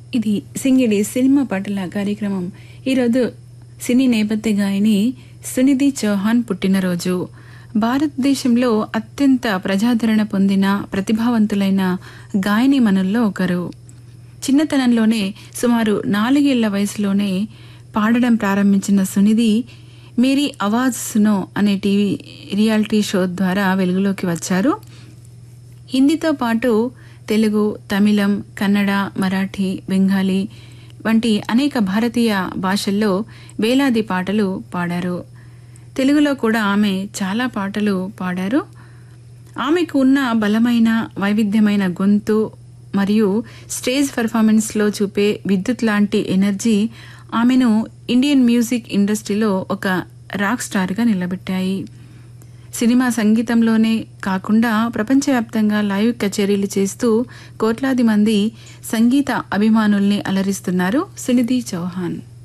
ఇది సింగిడి సినిమా పాటల కార్యక్రమం ఈరోజు సినీ నేపథ్య గాయని సునిధి చౌహాన్ పుట్టినరోజు భారతదేశంలో అత్యంత ప్రజాదరణ పొందిన ప్రతిభావంతులైన గాయని మనుల్లో ఒకరు చిన్నతనంలోనే సుమారు నాలుగేళ్ల వయసులోనే పాడడం ప్రారంభించిన సునిధి మేరీ అవాజ్ సునో అనే టీవీ రియాలిటీ షో ద్వారా వెలుగులోకి వచ్చారు హిందీతో పాటు తెలుగు తమిళం కన్నడ మరాఠీ బెంగాలీ వంటి అనేక భారతీయ భాషల్లో వేలాది పాటలు పాడారు తెలుగులో కూడా ఆమె చాలా పాటలు పాడారు ఆమెకు ఉన్న బలమైన వైవిధ్యమైన గొంతు మరియు స్టేజ్ పెర్ఫార్మెన్స్లో చూపే విద్యుత్ లాంటి ఎనర్జీ ఆమెను ఇండియన్ మ్యూజిక్ ఇండస్ట్రీలో ఒక రాక్ స్టార్గా నిలబెట్టాయి సినిమా సంగీతంలోనే కాకుండా ప్రపంచవ్యాప్తంగా లైవ్ కచేరీలు చేస్తూ కోట్లాది మంది సంగీత అభిమానుల్ని అలరిస్తున్నారు సునిధి చౌహాన్